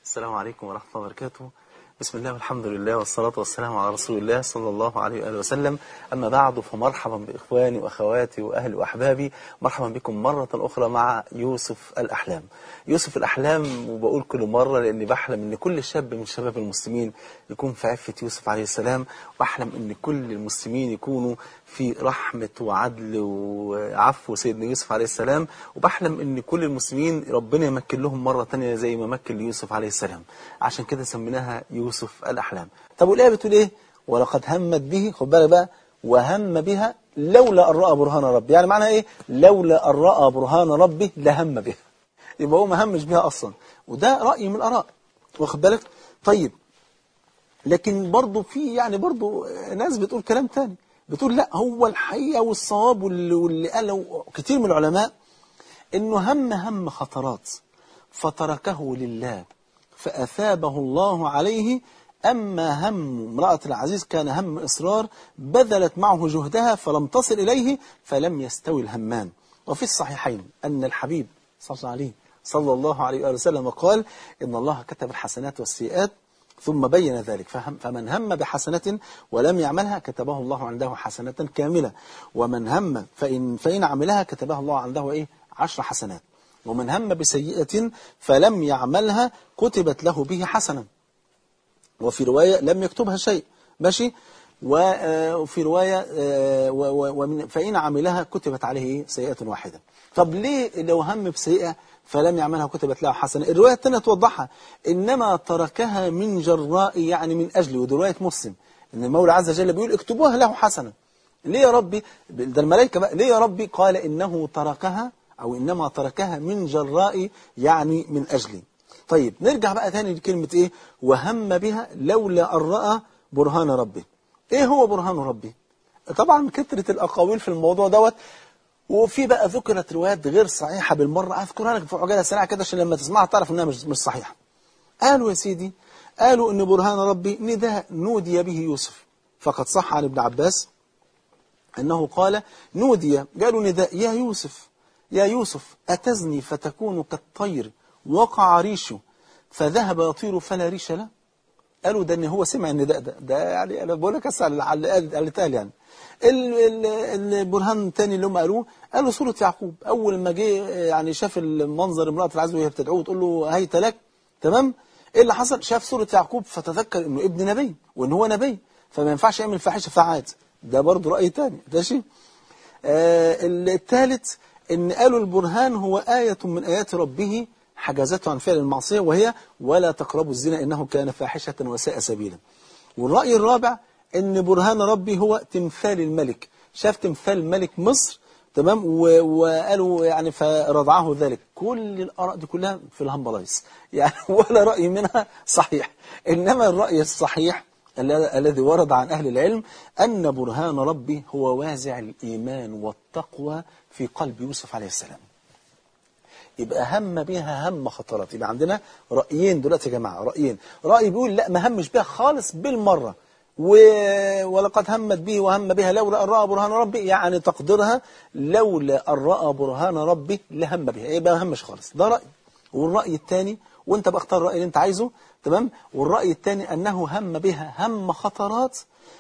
السلام عليكم ورحمة الله وبركاته بسم الله والحمد لله والصلاة والسلام على رسول الله صلى الله عليه وآله وسلم أما بعد فمرحبا بإخواني وأخواتي وأهلي وأحبابي مرحبا بكم مرة أخرى مع يوسف الأحلام يوسف الأحلام وبقول كل مرة لأني بحلم أن كل شاب من شباب المسلمين يكون في عفة يوسف عليه السلام وأحلم أن كل المسلمين يكونوا في رحمة وعدل وعفو سيدنا يوسف عليه السلام وبحلم أن كل المسلمين ربنا يمكن لهم مرة تانية زي ما مكن ليوسف عليه السلام عشان كده سميناها يوسف الأحلام طب والآية بتقول إيه ولقد همت به خد بالك بقى وهم بها لولا أن رأى برهان ربي يعني معناها إيه لولا أن رأى برهان ربي لهم بها يبقى هو ما همش بها أصلا وده رأي من الآراء واخد بالك طيب لكن برضه في يعني برضه ناس بتقول كلام تاني بتقول لا هو الحقيقة والصواب واللي, واللي قاله كتير من العلماء انه هم هم خطرات فتركه لله فأثابه الله عليه أما هم امرأة العزيز كان هم إصرار بذلت معه جهدها فلم تصل إليه فلم يستوي الهمان وفي الصحيحين أن الحبيب صلى الله عليه صلى الله عليه وآله وسلم قال إن الله كتب الحسنات والسيئات ثم بين ذلك فهم فمن هم بحسنة ولم يعملها كتبه الله عنده حسنة كاملة ومن هم فإن, فإن عملها كتبه الله عنده إيه عشر حسنات ومن هم بسيئة فلم يعملها كتبت له به حسنة وفي رواية لم يكتبها شيء ماشي وفي رواية ومن فإن عملها كتبت عليه سيئة واحدة طب ليه لو هم بسيئة فلم يعملها كتبت له حسنة الرواية الثانية توضحها إنما تركها من جراء يعني من أجل ودي رواية مسلم إن المولى عز وجل بيقول اكتبوها له حسنة ليه يا ربي ده الملائكة بقى ليه يا ربي قال إنه تركها أو إنما تركها من جراء يعني من أجلي طيب نرجع بقى تاني لكلمة إيه وهم بها لولا أن رأى برهان ربي إيه هو برهان ربي طبعا كثرة الأقاويل في الموضوع دوت وفي بقى ذكرت روايات غير صحيحة بالمرة أذكرها لك في عجالة سريعة كده عشان لما تسمعها تعرف إنها مش, مش صحيحة قالوا يا سيدي قالوا إن برهان ربي نداء نودي به يوسف فقد صح عن ابن عباس أنه قال نودي قالوا نداء يا يوسف يا يوسف أتزني فتكون كالطير وقع ريشه فذهب يطير فلا ريش له قالوا ده ان هو سمع النداء ده ده يعني انا بقول لك اسال على اللي اتقال يعني البرهان الثاني اللي هم قالوه قالوا سوره يعقوب اول ما جه يعني شاف المنظر امراه العزو وهي بتدعوه تقول له هيت لك تمام ايه اللي حصل شاف سوره يعقوب فتذكر انه ابن نبي وان هو نبي فما ينفعش يعمل فاحشه فعاد ده برضه راي ثاني ماشي آه الثالث ان قالوا البرهان هو آية من آيات ربه حجزته عن فعل المعصية وهي ولا تقربوا الزنا إنه كان فاحشة وساء سبيلا والرأي الرابع ان برهان ربي هو تمثال الملك شاف تمثال ملك مصر تمام وقالوا يعني فرضعه ذلك كل الآراء دي كلها في الهمبلايس يعني ولا رأي منها صحيح إنما الرأي الصحيح الذي ورد عن أهل العلم أن برهان ربي هو وازع الإيمان والتقوى في قلب يوسف عليه السلام يبقى هم بها هم خطرات يبقى عندنا رأيين دلوقتي يا جماعة رأيين رأي بيقول لا ما همش بها خالص بالمرة و... ولقد همت به وهم بها لولا أن رأى برهان ربي يعني تقديرها لولا أن رأى برهان ربي لهم بها يبقى ما همش خالص ده رأي والرأي الثاني وانت بختار الرأي اللي انت عايزه تمام والرأي الثاني أنه هم بها هم خطرات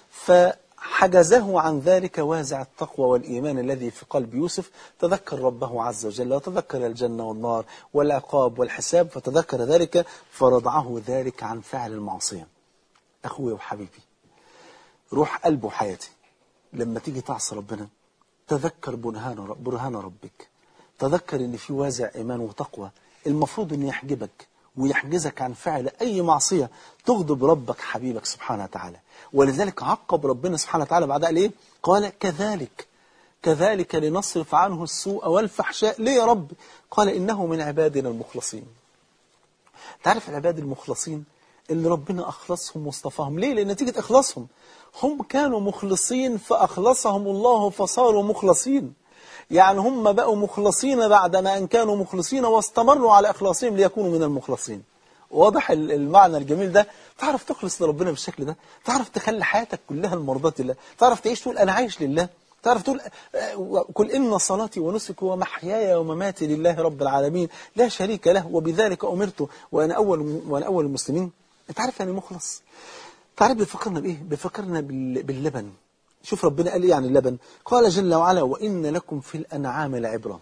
فحجزه عن ذلك وازع التقوى والإيمان الذي في قلب يوسف تذكر ربه عز وجل وتذكر الجنة والنار والعقاب والحساب فتذكر ذلك فرضعه ذلك عن فعل المعصية أخوي وحبيبي روح قلبه وحياتي لما تيجي تعصي ربنا تذكر برهان برهان ربك تذكر ان في وازع ايمان وتقوى المفروض ان يحجبك ويحجزك عن فعل اي معصيه تغضب ربك حبيبك سبحانه وتعالى ولذلك عقب ربنا سبحانه وتعالى بعد قال ايه قال كذلك كذلك لنصرف عنه السوء والفحشاء ليه يا رب قال انه من عبادنا المخلصين تعرف العباد المخلصين اللي ربنا أخلصهم واصطفاهم ليه؟ لأن نتيجة إخلاصهم هم كانوا مخلصين فأخلصهم الله فصاروا مخلصين يعني هم بقوا مخلصين بعدما أن كانوا مخلصين واستمروا على إخلاصهم ليكونوا من المخلصين واضح المعنى الجميل ده تعرف تخلص لربنا بالشكل ده تعرف تخلي حياتك كلها المرضات لله تعرف تعيش تقول أنا عايش لله تعرف تقول آه، قل إن صلاتي ونسكي ومحياي ومماتي لله رب العالمين لا شريك له وبذلك أمرت وأنا أول وأنا أول المسلمين أنت عارف يعني مخلص تعرف بيفكرنا بإيه بيفكرنا بال- باللبن شوف ربنا قال إيه عن اللبن قال جل وعلا وإن لكم في الأنعام لعبرة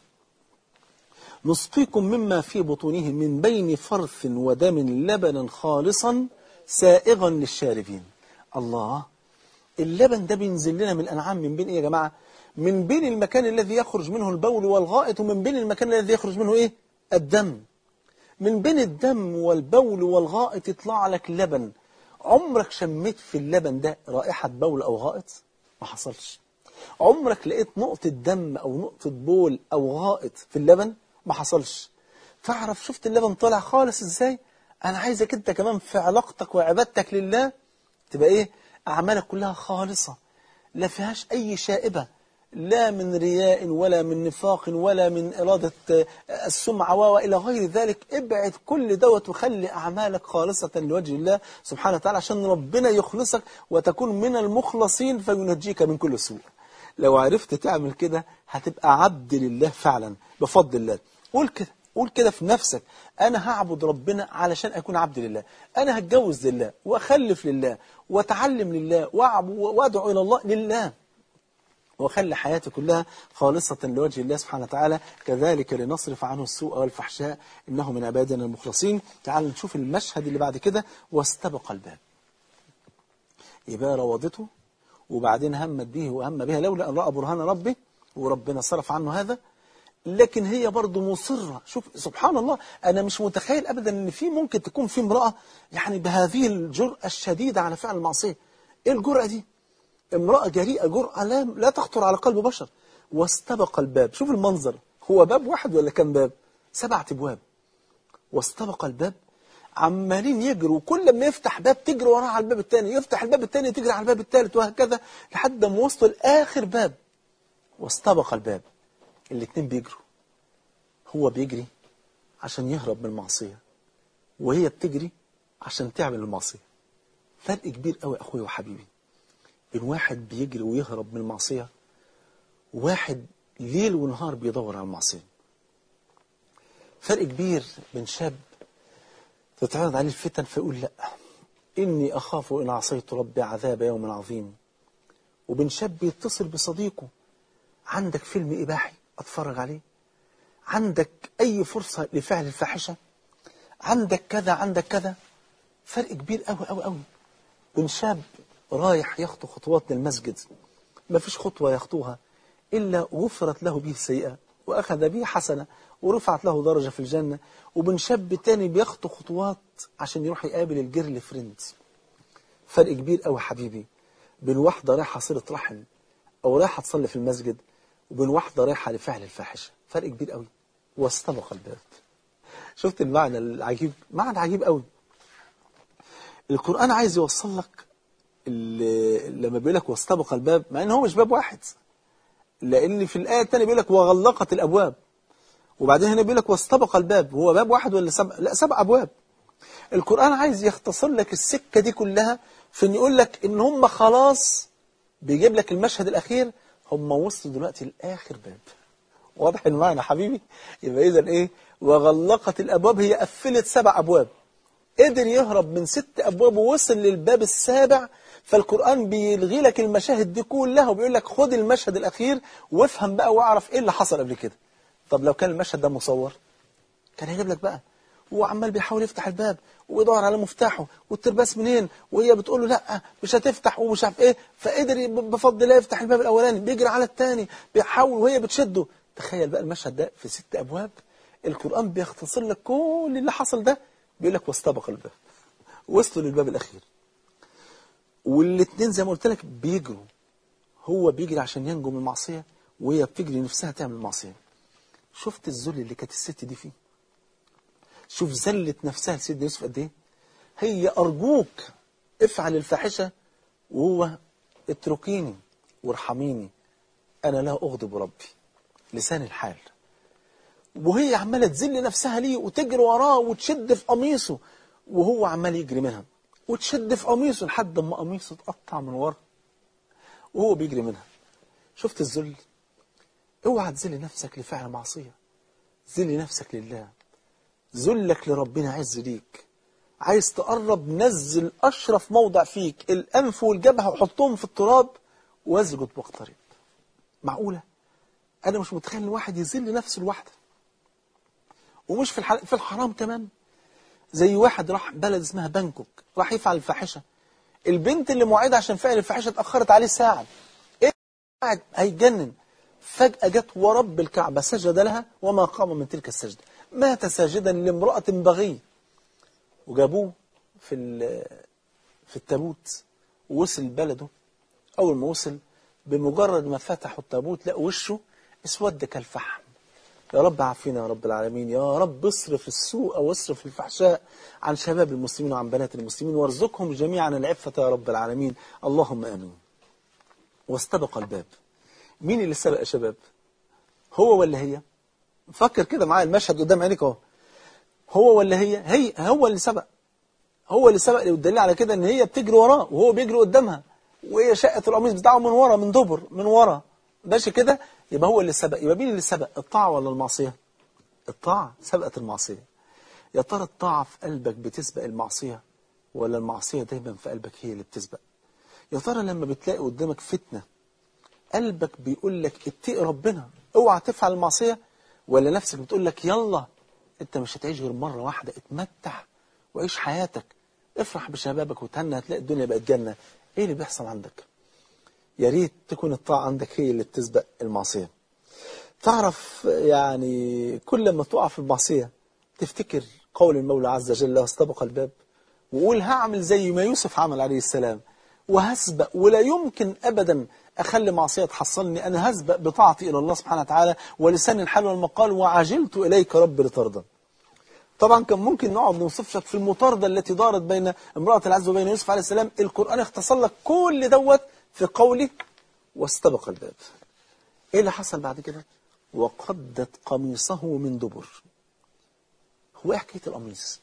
نسقيكم مما في بطونه من بين فرث ودم لبنا خالصا سائغا للشاربين الله اللبن ده بينزل لنا من الأنعام من بين إيه يا جماعة من بين المكان الذي يخرج منه البول والغائط ومن بين المكان الذي يخرج منه إيه الدم من بين الدم والبول والغائط يطلع لك لبن عمرك شميت في اللبن ده رائحة بول أو غائط ما حصلش عمرك لقيت نقطة دم أو نقطة بول أو غائط في اللبن ما حصلش تعرف شفت اللبن طالع خالص إزاي أنا عايزك أنت كمان في علاقتك وعبادتك لله تبقى إيه أعمالك كلها خالصة لا فيهاش أي شائبة لا من رياء ولا من نفاق ولا من إرادة آه، السمعة وإلى غير ذلك ابعد كل دوت وخلي أعمالك خالصة لوجه الله سبحانه وتعالى عشان ربنا يخلصك وتكون من المخلصين فينجيك من كل سوء لو عرفت تعمل كده هتبقى عبد لله فعلا بفضل الله قول كده قول كده في نفسك أنا هعبد ربنا علشان أكون عبد لله أنا هتجوز لله وأخلف لله وأتعلم لله وأعب- وأدعو إلى الله لله وخلي حياتي كلها خالصة لوجه الله سبحانه وتعالى كذلك لنصرف عنه السوء والفحشاء إنه من عبادنا المخلصين تعال نشوف المشهد اللي بعد كده واستبق الباب يبقى روضته وبعدين همت به وهم بها لولا أن رأى برهان ربه وربنا صرف عنه هذا لكن هي برضه مصرة شوف سبحان الله أنا مش متخيل أبدا أن في ممكن تكون في امرأة يعني بهذه الجرأة الشديدة على فعل المعصية إيه الجرأة دي امرأة جريئة جرأة لا, لا تخطر على قلب بشر واستبق الباب شوف المنظر هو باب واحد ولا كم باب سبعة ابواب واستبق الباب عمالين يجروا كل ما يفتح باب تجري وراه على الباب الثاني يفتح الباب الثاني تجري على الباب الثالث وهكذا لحد ما وصلوا لاخر باب واستبق الباب الاثنين بيجروا هو بيجري عشان يهرب من المعصية وهي بتجري عشان تعمل المعصية فرق كبير قوي اخويا وحبيبي بين واحد بيجري ويهرب من المعصية وواحد ليل ونهار بيدور على المعصية فرق كبير بين شاب تتعرض عليه الفتن فيقول لا إني أخاف إن عصيت ربي عذاب يوم عظيم وبين شاب يتصل بصديقه عندك فيلم إباحي أتفرج عليه عندك أي فرصة لفعل الفاحشة عندك كذا عندك كذا فرق كبير قوي قوي قوي بين شاب رايح يخطو خطوات للمسجد ما فيش خطوة يخطوها إلا غفرت له به سيئة وأخذ به حسنة ورفعت له درجة في الجنة وبن شاب تاني بيخطو خطوات عشان يروح يقابل الجيرل فريند فرق كبير قوي حبيبي بين واحدة رايحة صلة رحم أو رايحة تصلي في المسجد وبين واحدة رايحة لفعل الفاحشة فرق كبير قوي واستبق الباب شفت المعنى العجيب معنى عجيب قوي القرآن عايز يوصل لك ال- لما بيقول لك واستبق الباب مع ان هو مش باب واحد لان في الايه الثانيه بيقول لك وغلقت الابواب وبعدين هنا بيقول لك واستبق الباب هو باب واحد ولا سبع لا سبع ابواب القران عايز يختصر لك السكه دي كلها في ان يقول لك ان هم خلاص بيجيب لك المشهد الاخير هم وصلوا دلوقتي لاخر باب واضح المعنى حبيبي يبقى اذا ايه وغلقت الابواب هي قفلت سبع ابواب قدر يهرب من ست أبواب ووصل للباب السابع فالقرآن بيلغي لك المشاهد دي كلها وبيقول لك خد المشهد الأخير وافهم بقى واعرف إيه اللي حصل قبل كده طب لو كان المشهد ده مصور كان هيجيب لك بقى هو عمال بيحاول يفتح الباب ويدور على مفتاحه والترباس منين وهي بتقول له لا مش هتفتح ومش عارف ايه فقدر بفضل الله يفتح الباب الاولاني بيجري على الثاني بيحاول وهي بتشده تخيل بقى المشهد ده في ست ابواب القرآن بيختصر لك كل اللي حصل ده بيقول لك واستبق الباب وصلوا للباب الأخير والاثنين زي ما قلت لك بيجروا هو بيجري عشان ينجو من المعصية وهي بتجري نفسها تعمل المعصية شفت الذل اللي كانت الست دي فيه شوف ذلت نفسها لسيدنا يوسف قد ايه هي أرجوك افعل الفاحشة وهو اتركيني وارحميني أنا لا أغضب ربي لسان الحال وهي عمالة تذل نفسها ليه وتجري وراه وتشد في قميصه وهو عمال يجري منها وتشد في قميصه لحد ما قميصه اتقطع من ورا وهو بيجري منها شفت الذل اوعى تذل نفسك لفعل معصية ذل نفسك لله ذلك لربنا عز ليك عايز تقرب نزل أشرف موضع فيك الأنف والجبهة وحطهم في التراب واسجد واقترب معقولة أنا مش متخيل إن واحد يذل نفسه لوحده ومش في الحل... في الحرام كمان زي واحد راح بلد اسمها بانكوك راح يفعل الفاحشة البنت اللي موعدة عشان فعل الفاحشة اتأخرت عليه ساعة ايه قاعد هيتجنن فجأة جت ورب الكعبة سجد لها وما قام من تلك السجدة مات ساجدا لامرأة بغي وجابوه في في التابوت ووصل بلده أول ما وصل بمجرد ما فتحوا التابوت لقوا وشه اسود كالفحم يا رب عافينا يا رب العالمين يا رب اصرف السوء واصرف الفحشاء عن شباب المسلمين وعن بنات المسلمين وارزقهم جميعا العفة يا رب العالمين اللهم آمين واستبق الباب مين اللي سبق يا شباب هو ولا هي فكر كده معايا المشهد قدام عينيك اهو هو ولا هي هي هو اللي سبق هو اللي سبق والدليل على كده ان هي بتجري وراه وهو بيجري قدامها وهي شقت القميص بتاعه من ورا من دبر من ورا ماشي كده يبقى هو اللي سبق يبقى مين اللي سبق الطاعة ولا المعصية الطاعة سبقت المعصية يا ترى الطاعة في قلبك بتسبق المعصية ولا المعصية دايما في قلبك هي اللي بتسبق يا ترى لما بتلاقي قدامك فتنة قلبك بيقول لك اتقي ربنا اوعى تفعل المعصية ولا نفسك بتقول لك يلا انت مش هتعيش غير مرة واحدة اتمتع وعيش حياتك افرح بشبابك وتهنى هتلاقي الدنيا بقت جنة ايه اللي بيحصل عندك يا ريت تكون الطاعة عندك هي اللي بتسبق المعصية تعرف يعني كل ما تقع في المعصية تفتكر قول المولى عز وجل واستبق الباب وقول هعمل زي ما يوسف عمل عليه السلام وهسبق ولا يمكن أبدا أخلي معصية تحصلني أنا هسبق بطاعتي إلى الله سبحانه وتعالى ولسان الحال والمقال وعجلت إليك رب لترضى طبعا كان ممكن نقعد نوصف لك في المطاردة التي دارت بين امرأة العز وبين يوسف عليه السلام القرآن اختصر لك كل دوت في قوله واستبق الباب ايه اللي حصل بعد كده وقدت قميصه من دبر هو ايه حكايه القميص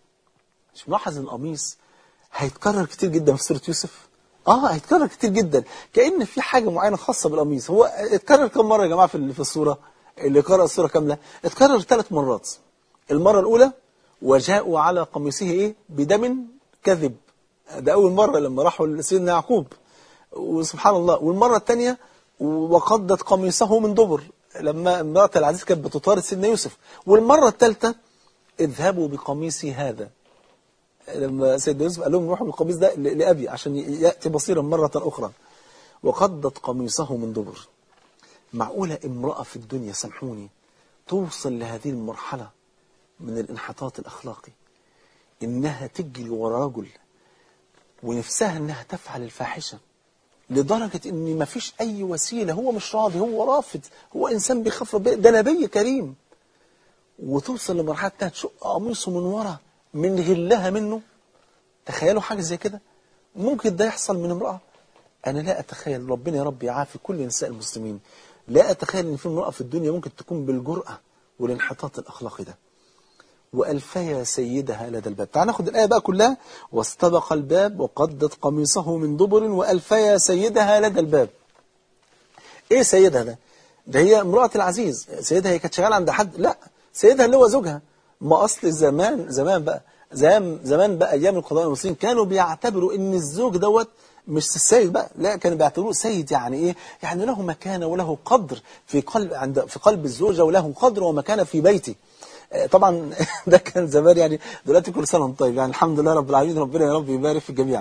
مش ملاحظ ان القميص هيتكرر كتير جدا في سوره يوسف اه هيتكرر كتير جدا كأن في حاجة معينة خاصة بالقميص هو اتكرر كم مرة يا جماعة في في السورة اللي قرأ السورة كاملة اتكرر ثلاث مرات المرة الأولى وجاءوا على قميصه ايه بدم كذب ده أول مرة لما راحوا لسيدنا يعقوب وسبحان الله والمرة الثانية وقدت قميصه من دبر لما امرأة العزيز كانت بتطارد سيدنا يوسف والمرة الثالثة اذهبوا بقميصي هذا لما سيدنا يوسف قال لهم روحوا بالقميص ده لأبي عشان يأتي بصيرا مرة أخرى وقدت قميصه من دبر معقولة امرأة في الدنيا سامحوني توصل لهذه المرحلة من الانحطاط الأخلاقي إنها تجري ورا رجل ونفسها إنها تفعل الفاحشة لدرجة إن ما فيش أي وسيلة هو مش راضي هو رافض هو إنسان بيخاف ربنا ده نبي كريم وتوصل لمرحلة إنها تشق قميصه من ورا من غلها منه تخيلوا حاجة زي كده ممكن ده يحصل من امرأة أنا لا أتخيل ربنا يا رب يعافي كل نساء المسلمين لا أتخيل إن في امرأة في الدنيا ممكن تكون بالجرأة والانحطاط الأخلاقي ده وألفيا سيدها لدى الباب تعال ناخد الآية بقى كلها واستبق الباب وقدت قميصه من دبر وألفيا سيدها لدى الباب إيه سيدها ده ده هي امرأة العزيز سيدها هي كانت شغالة عند حد لا سيدها اللي هو زوجها ما أصل زمان زمان بقى زمان زمان بقى أيام القضاء المسلمين كانوا بيعتبروا إن الزوج دوت مش السيد بقى لا كانوا بيعتبروه سيد يعني ايه يعني له مكانه وله قدر في قلب عند في قلب الزوجه وله قدر ومكانه في بيته طبعا ده كان زمان يعني دلوقتي كل سنه وانت طيب يعني الحمد لله رب العالمين ربنا يا رب يبارك في الجميع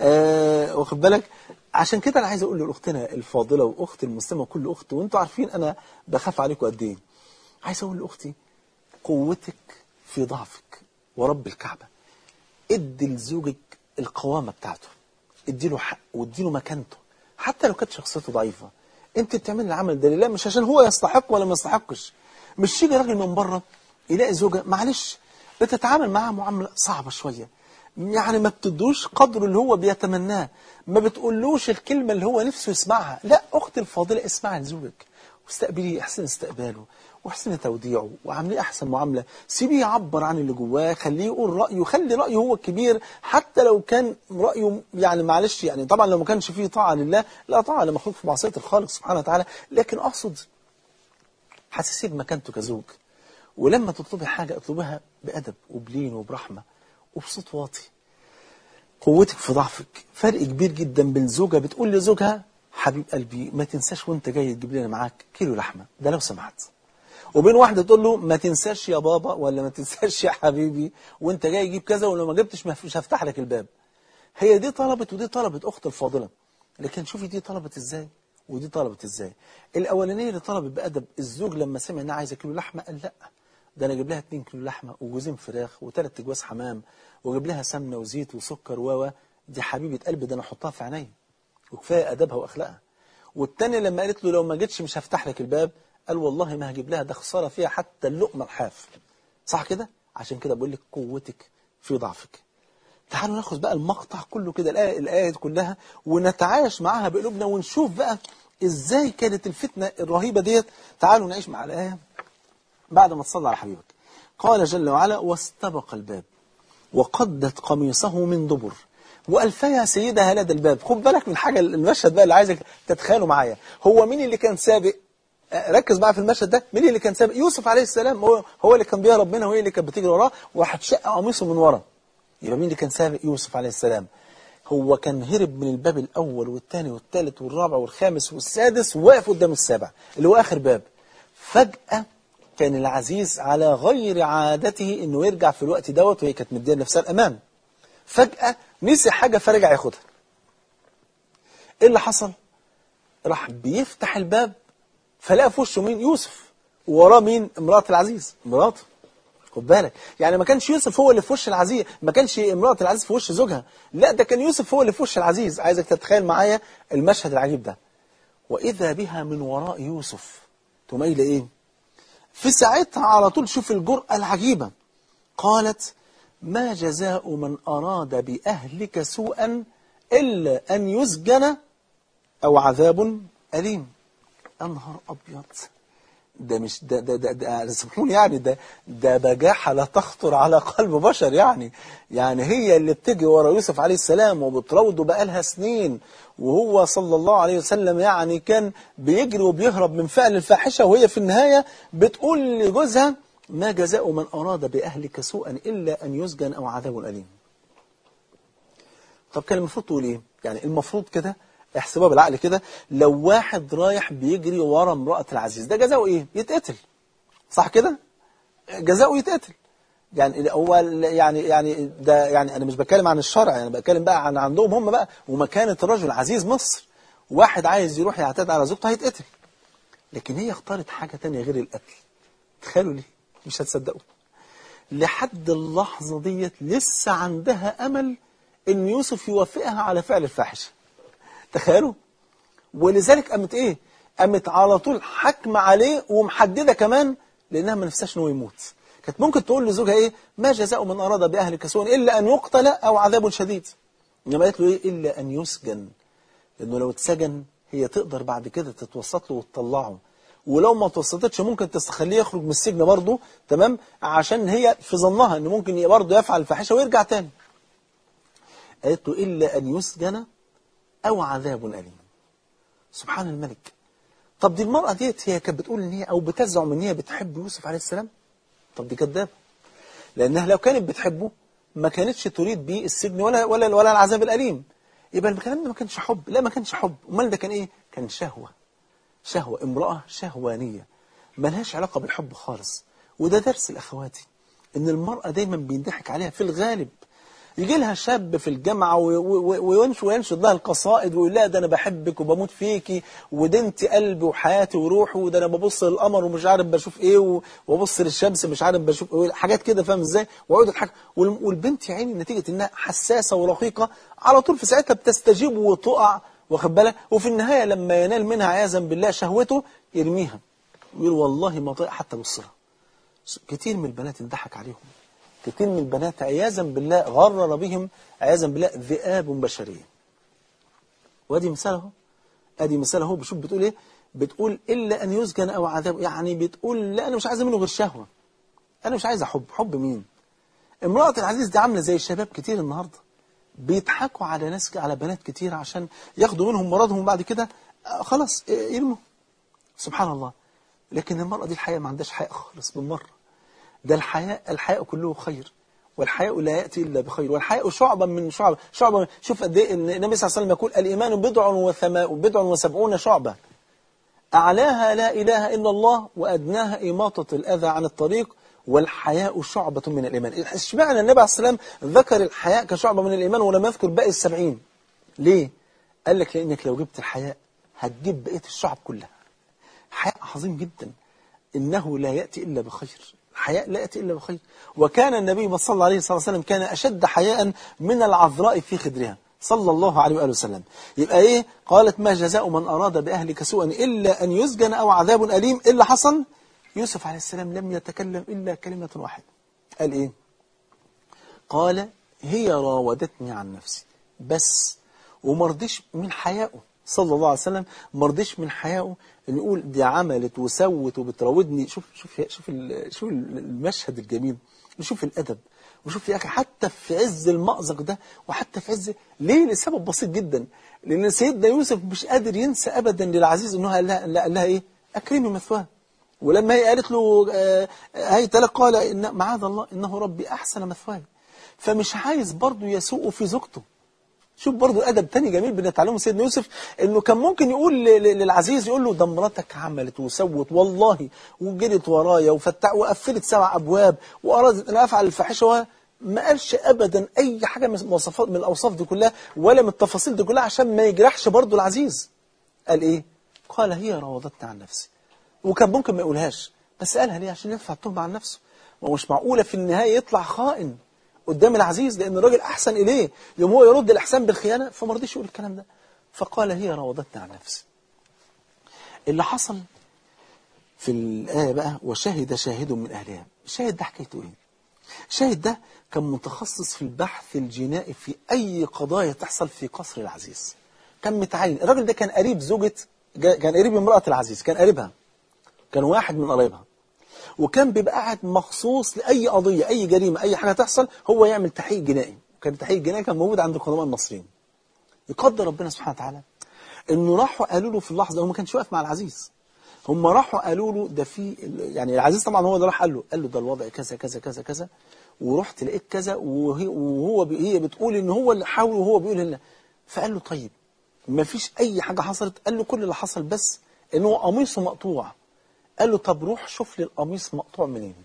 آه واخد بالك عشان كده انا عايز اقول لاختنا الفاضله واخت المسلمه وكل اخت وانتوا عارفين انا بخاف عليكم قد ايه عايز اقول لاختي قوتك في ضعفك ورب الكعبه ادي لزوجك القوامه بتاعته ادي له حق وادي له مكانته حتى لو كانت شخصيته ضعيفه انت بتعمل العمل ده لله مش عشان هو يستحق ولا ما يستحقش مش يجي راجل من بره يلاقي زوجة معلش بتتعامل معاها معاملة صعبة شوية يعني ما بتدوش قدره اللي هو بيتمناه ما بتقولوش الكلمة اللي هو نفسه يسمعها لا أختي الفاضلة اسمعي لزوجك واستقبليه احسن استقباله وحسن توديعه وعامليه احسن معامله سيبيه يعبر عن اللي جواه خليه يقول رايه خلي رايه هو الكبير حتى لو كان رايه يعني معلش يعني طبعا لو ما كانش فيه طاعه لله لا طاعه لمخلوق في معصيه الخالق سبحانه وتعالى لكن اقصد حسسيه بمكانته كزوج ولما تطلبي حاجه اطلبها بادب وبلين وبرحمه وبصوت واطي قوتك في ضعفك فرق كبير جدا بين زوجة بتقول لزوجها حبيب قلبي ما تنساش وانت جاي تجيب لنا معاك كيلو لحمة ده لو سمحت وبين واحدة تقول له ما تنساش يا بابا ولا ما تنساش يا حبيبي وانت جاي تجيب كذا ولو ما جبتش مش هفتح لك الباب هي دي طلبت ودي طلبت أخت الفاضلة لكن شوفي دي طلبت ازاي ودي طلبت ازاي الاولانيه اللي طلبت بادب الزوج لما سمع انها عايزه كيلو لحمه قال لا ده انا اجيب لها 2 كيلو لحمه وجوزين فراخ وثلاث اجواز حمام واجيب لها سمنه وزيت وسكر و دي حبيبه قلبي ده انا احطها في عينيا وكفايه ادبها واخلاقها والتاني لما قالت له لو ما جيتش مش هفتح لك الباب قال والله ما هجيب لها ده خساره فيها حتى اللقمه الحاف صح كده عشان كده بقول لك قوتك في ضعفك تعالوا ناخد بقى المقطع كله كده الآية, الآية كلها ونتعايش معاها بقلوبنا ونشوف بقى ازاي كانت الفتنة الرهيبة ديت تعالوا نعيش مع الآية بعد ما تصلى على حبيبك قال جل وعلا واستبق الباب وقدت قميصه من دبر وألفيها سيدها لدى الباب خد بالك من حاجة المشهد بقى اللي عايزك تتخيله معايا هو مين اللي كان سابق ركز بقى في المشهد ده مين اللي كان سابق يوسف عليه السلام هو, هو اللي كان بيهرب منها وهي اللي كانت بتجري وراه وهتشق قميصه من ورا يبقى مين اللي كان سابق يوسف عليه السلام هو كان هرب من الباب الأول والثاني والثالث والرابع والخامس والسادس وواقف قدام السابع اللي هو آخر باب فجأة كان العزيز على غير عادته انه يرجع في الوقت دوت وهي كانت مديه نفسها الامان فجأة نسي حاجة فرجع ياخدها ايه اللي حصل راح بيفتح الباب فلقى في وشه مين يوسف ووراه مين امرأة العزيز مراته خد بالك يعني ما كانش يوسف هو اللي في وش العزيز ما كانش امرأة العزيز في وش زوجها لا ده كان يوسف هو اللي في وش العزيز عايزك تتخيل معايا المشهد العجيب ده وإذا بها من وراء يوسف تميل إيه في ساعتها على طول شوف الجرأة العجيبة قالت ما جزاء من أراد بأهلك سوءا إلا أن يسجن أو عذاب أليم أنهار أبيض ده مش ده ده ده, ده سامحوني يعني ده ده بجاحة لا تخطر على قلب بشر يعني يعني هي اللي بتجي ورا يوسف عليه السلام وبتراوده بقالها سنين وهو صلى الله عليه وسلم يعني كان بيجري وبيهرب من فعل الفاحشة وهي في النهاية بتقول لجوزها ما جزاء من أراد بأهلك سوءا إلا أن يسجن أو عذاب أليم طب كان المفروض تقول إيه يعني المفروض كده احسبها بالعقل كده لو واحد رايح بيجري ورا امرأة العزيز ده جزاؤه ايه يتقتل صح كده جزاؤه يتقتل يعني هو يعني يعني ده يعني انا مش بتكلم عن الشرع انا بتكلم بقى عن عندهم هم بقى ومكانه الرجل عزيز مصر واحد عايز يروح يعتدي على زوجته هيتقتل لكن هي اختارت حاجه تانية غير القتل تخيلوا ليه مش هتصدقوا لحد اللحظه ديت لسه عندها امل ان يوسف يوافقها على فعل الفاحشه تخيلوا ولذلك قامت ايه قامت على طول حكم عليه ومحدده كمان لانها ما نفسهاش انه يموت كانت ممكن تقول لزوجها ايه ما جزاء من اراد باهلك سوءا الا ان يقتل او عذاب شديد انما قالت له ايه الا ان يسجن لانه لو اتسجن هي تقدر بعد كده تتوسط له وتطلعه ولو ما توسطتش ممكن تخليه يخرج من السجن برضه تمام عشان هي في ظنها ان ممكن برضه يفعل الفاحشه ويرجع تاني قالت له الا ان يسجن أو عذاب أليم سبحان الملك طب دي المرأة ديت هي كانت بتقول إن هي أو بتزعم إن هي بتحب يوسف عليه السلام طب دي كدابة لأنها لو كانت بتحبه ما كانتش تريد بيه السجن ولا ولا ولا العذاب الأليم يبقى الكلام ده ما كانش حب لا ما كانش حب امال ده كان إيه كان شهوة شهوة امرأة شهوانية ملهاش علاقة بالحب خالص وده درس الأخواتي إن المرأة دايما بينضحك عليها في الغالب يجي لها شاب في الجامعة وينشد لها القصائد ويقول لها ده أنا بحبك وبموت فيكي وده انت قلبي وحياتي وروحي وده أنا ببص للقمر ومش عارف بشوف إيه وببص للشمس مش عارف بشوف إيه حاجات كده فاهم إزاي ويقعد يضحك والبنت يا عيني نتيجة إنها حساسة ورقيقة على طول في ساعتها بتستجيب وتقع واخد بالك وفي النهاية لما ينال منها عياذا بالله شهوته يرميها يقول والله ما طيق حتى بصرها كتير من البنات انضحك عليهم كتير من البنات عياذا بالله غرر بهم عياذا بالله ذئاب بشرية وادي مثال اهو ادي مثال اهو بشوف بتقول ايه بتقول إلا أن يسجن أو عذاب يعني بتقول لا أنا مش عايزة منه غير شهوة أنا مش عايزة حب حب مين امرأة العزيز دي عاملة زي الشباب كتير النهاردة بيضحكوا على ناس على بنات كتير عشان ياخدوا منهم مرضهم بعد كده آه، خلاص آه، يرموا سبحان الله لكن المرأة دي الحقيقة ما عندهاش حياء خالص بالمرة ده الحياء الحياء كله خير والحياء لا يأتي إلا بخير والحياء شعبا من شعب شعبا من- شوف قد إيه النبي صلى الله عليه وسلم يقول الإيمان بضع وثما بضع وسبعون شعبة أعلاها لا إله إلا الله وأدناها إماطة الأذى عن الطريق والحياء شعبة من الإيمان اشمعنى النبي عليه السلام ذكر الحياء كشعبة من الإيمان ولم يذكر باقي السبعين ليه؟ قال لك لأنك لو جبت الحياء هتجيب بقية الشعب كلها حياء عظيم جدا إنه لا يأتي إلا بخير الحياء لا يأتي إلا بخير وكان النبي صلى الله عليه وسلم كان أشد حياء من العذراء في خدرها صلى الله عليه وآله وسلم يبقى إيه قالت ما جزاء من أراد بأهلك سوءا إلا أن يسجن أو عذاب أليم إلا حصل يوسف عليه السلام لم يتكلم إلا كلمة واحدة قال إيه قال هي راودتني عن نفسي بس ومرضيش من حيائه صلى الله عليه وسلم مرضيش من حيائه ان يقول دي عملت وسوت وبتراودني شوف شوف شوف ال- شوف المشهد الجميل وشوف الادب وشوف يا اخي حتى في عز المأزق ده وحتى في عز ليه لسبب بسيط جدا لان سيدنا يوسف مش قادر ينسى ابدا للعزيز انه قال لها, قال لها ايه اكرمي مثواه ولما هي قالت له آه، هيت لك قال إن معاذ الله إنه ربي أحسن مثواي فمش عايز برضه يسوء في زوجته شوف برضه أدب تاني جميل بنتعلمه سيدنا يوسف إنه كان ممكن يقول ل- ل- للعزيز يقول له ده مراتك عملت وسوت والله وجرت ورايا وفتح وقفلت سبع أبواب وأرادت أن أفعل الفاحشة و- ما قالش أبدا أي حاجة من المواصفات من الأوصاف دي كلها ولا من التفاصيل دي كلها عشان ما يجرحش برضه العزيز قال إيه؟ قال هي راودتني عن نفسي وكان ممكن ما يقولهاش بس قالها ليه عشان يرفع التهمة عن نفسه ومش معقولة في النهاية يطلع خائن قدام العزيز لأن الراجل أحسن إليه يوم هو يرد الإحسان بالخيانة فما رضيش يقول الكلام ده فقال هي راودتني عن نفسي اللي حصل في الآية بقى وشهد شاهد من أهلها الشاهد ده حكايته إيه الشاهد ده كان متخصص في البحث الجنائي في أي قضايا تحصل في قصر العزيز كان متعين الراجل ده كان قريب زوجة جا- كان قريب امرأة العزيز كان قريبها كان واحد من قرايبها وكان بيبقى قاعد مخصوص لأي قضية أي جريمة أي حاجة تحصل هو يعمل تحقيق جنائي كان التحقيق الجنائي كان موجود عند القدماء المصريين يقدر ربنا سبحانه وتعالى انه راحوا قالوا له في اللحظه هو ما كانش واقف مع العزيز هم راحوا قالوا له ده في يعني العزيز طبعا هو اللي راح قال له قال له ده الوضع كذا كذا كذا كذا ورحت لقيت كذا وهي وهو بي- هي بتقول ان هو اللي حاول وهو بيقول لنا فقال له طيب ما فيش اي حاجه حصلت قال له كل اللي حصل بس ان هو قميصه مقطوع قال له طب روح شوف لي القميص مقطوع منين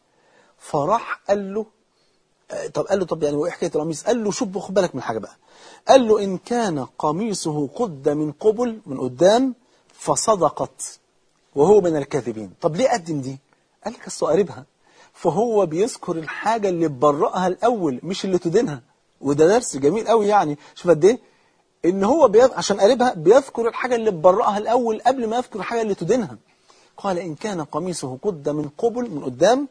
فراح قال له آه، طب قال له طب يعني وايه حكايه القميص قال له شوف خد بالك من حاجه بقى قال له ان كان قميصه قد من قبل من قدام فصدقت وهو من الكاذبين طب ليه قدم دي قال لك اصل قريبها فهو بيذكر الحاجه اللي تبرئها الاول مش اللي تدينها وده درس جميل قوي يعني شوف قد ايه ان هو بيذ... عشان قريبها بيذكر الحاجه اللي تبرئها الاول قبل ما يذكر الحاجه اللي تدينها قال ان كان قميصه قد من قبل من قدام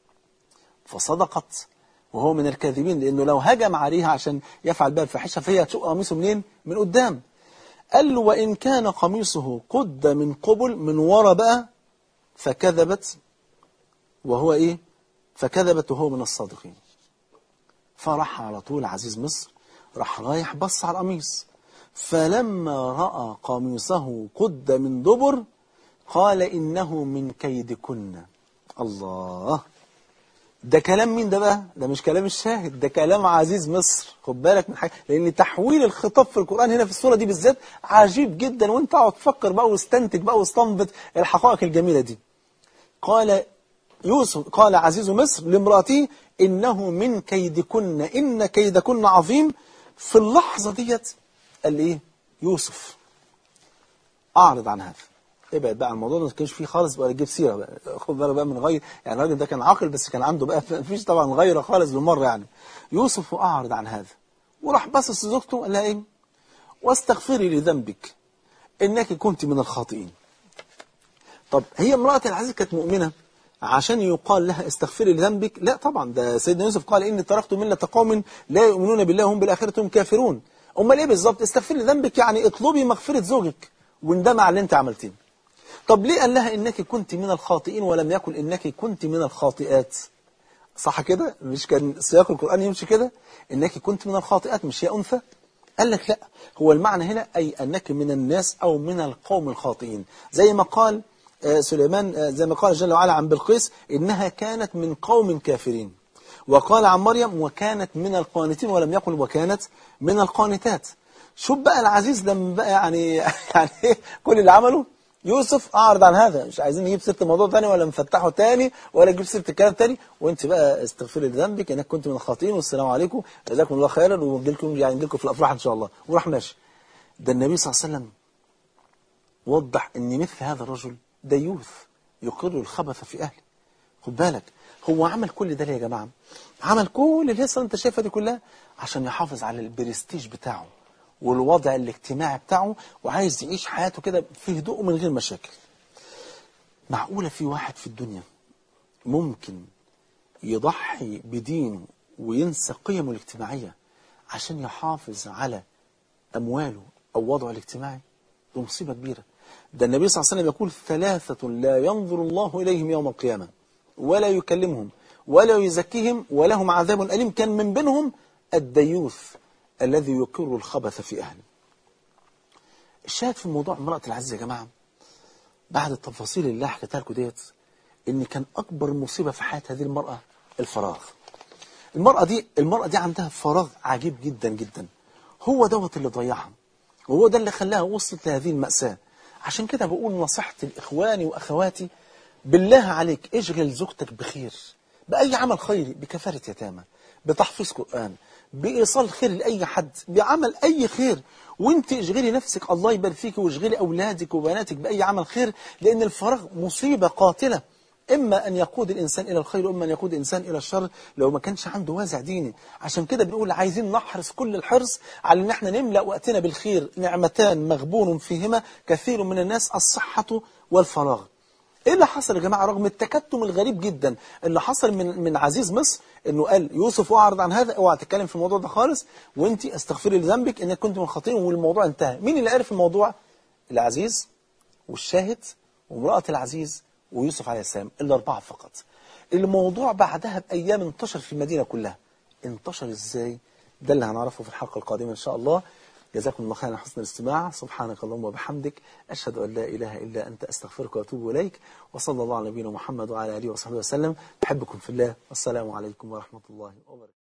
فصدقت وهو من الكاذبين لأنه لو هجم عليها عشان يفعل بها الفاحشة فهي هتشق قميصه منين؟ من قدام قال له وإن كان قميصه قد من قبل من ورا بقى فكذبت وهو إيه؟ فكذبت وهو من الصادقين فراح على طول عزيز مصر راح رايح بص على القميص فلما رأى قميصه قد من دبر قال إنه من كيدكن الله ده كلام مين ده بقى ده مش كلام الشاهد ده كلام عزيز مصر خد بالك من حاجه لان تحويل الخطاب في القران هنا في السوره دي بالذات عجيب جدا وانت اقعد تفكر بقى واستنتج بقى واستنبط الحقائق الجميله دي قال يوسف قال عزيز مصر لامراته انه من كيدكن ان كيدكن عظيم في اللحظه ديت قال ايه يوسف اعرض عن هذا ابعد بقى عن الموضوع ده ما تكونش فيه خالص ولا تجيب سيره بقى خد بالك بقى من غير يعني الراجل ده كان عاقل بس كان عنده بقى ما فيش طبعا غيره خالص بالمره يعني يوسف اعرض عن هذا وراح بصص لزوجته قال لها ايه واستغفري لذنبك انك كنت من الخاطئين طب هي امراه العزيز كانت مؤمنه عشان يقال لها استغفري لذنبك لا طبعا ده سيدنا يوسف قال اني تركت مله قوم لا يؤمنون بالله وهم بالاخره هم كافرون امال ايه بالظبط استغفري لذنبك يعني اطلبي مغفره زوجك واندمع على اللي انت عملتيه طب ليه قال لها إنك كنت من الخاطئين ولم يقل إنك كنت من الخاطئات صح كده مش كان سياق القرآن يمشي كده إنك كنت من الخاطئات مش هي أنثى قال لك لا هو المعنى هنا أي أنك من الناس أو من القوم الخاطئين زي ما قال آه، سليمان آه، زي ما قال جل وعلا عن بلقيس إنها كانت من قوم كافرين وقال عن مريم وكانت من القانتين ولم يقل وكانت من القانتات شوف بقى العزيز لما بقى يعني يعني إيه كل اللي عمله يوسف أعرض عن هذا مش عايزين نجيب سيرة الموضوع تاني ولا نفتحه تاني ولا نجيب سيرة الكلام تاني وانت بقى استغفري لذنبك انك كنت من الخاطئين والسلام عليكم جزاكم الله خيرا ونجي لكم يعني نجي لكم في الافراح ان شاء الله وراح ماشي ده النبي صلى الله عليه وسلم وضح ان مثل هذا الرجل ديوث يقر الخبث في اهله خد بالك هو عمل كل ده ليه يا جماعه عمل كل الهيصه اللي انت شايفها دي كلها عشان يحافظ على البرستيج بتاعه والوضع الاجتماعي بتاعه وعايز يعيش حياته كده في هدوء من غير مشاكل معقولة في واحد في الدنيا ممكن يضحي بدينه وينسى قيمه الاجتماعية عشان يحافظ على أمواله أو وضعه الاجتماعي دي مصيبة كبيرة ده النبي صلى الله عليه وسلم يقول ثلاثة لا ينظر الله إليهم يوم القيامة ولا يكلمهم ولا يزكيهم ولهم عذاب أليم كان من بينهم الديوث الذي يقر الخبث في أهله الشاهد في موضوع امرأة العزيز يا جماعة بعد التفاصيل اللي حكيتها لكم ديت ان كان اكبر مصيبه في حياه هذه المراه الفراغ المراه دي المراه دي عندها فراغ عجيب جدا جدا هو دوت اللي ضيعها وهو ده اللي خلاها وصلت لهذه المأساة عشان كده بقول نصيحتي لإخواني وأخواتي بالله عليك اشغل زوجتك بخير بأي عمل خيري بكفارة يتامى بتحفيظ قرآن بإيصال خير لأي حد بعمل أي خير وانت اشغلي نفسك الله يبارك فيك واشغلي أولادك وبناتك بأي عمل خير لأن الفراغ مصيبة قاتلة إما أن يقود الإنسان إلى الخير وإما أن يقود الإنسان إلى الشر لو ما كانش عنده وازع ديني عشان كده بنقول عايزين نحرص كل الحرص على أن احنا نملأ وقتنا بالخير نعمتان مغبون فيهما كثير من الناس الصحة والفراغ ايه اللي حصل يا جماعه رغم التكتم الغريب جدا اللي حصل من من عزيز مصر انه قال يوسف اعرض عن هذا اوعى تتكلم في الموضوع ده خالص وانت استغفري لذنبك انك كنت من خطير والموضوع انتهى مين اللي عرف الموضوع العزيز والشاهد وامراه العزيز ويوسف عليه السلام الاربعه فقط الموضوع بعدها بايام انتشر في المدينه كلها انتشر ازاي ده اللي هنعرفه في الحلقه القادمه ان شاء الله جزاكم الله خيرا على حسن الاستماع سبحانك اللهم وبحمدك أشهد أن لا إله إلا أنت أستغفرك وأتوب إليك وصلى الله على نبينا محمد وعلى آله وصحبه وسلم أحبكم في الله والسلام عليكم ورحمة الله وبركاته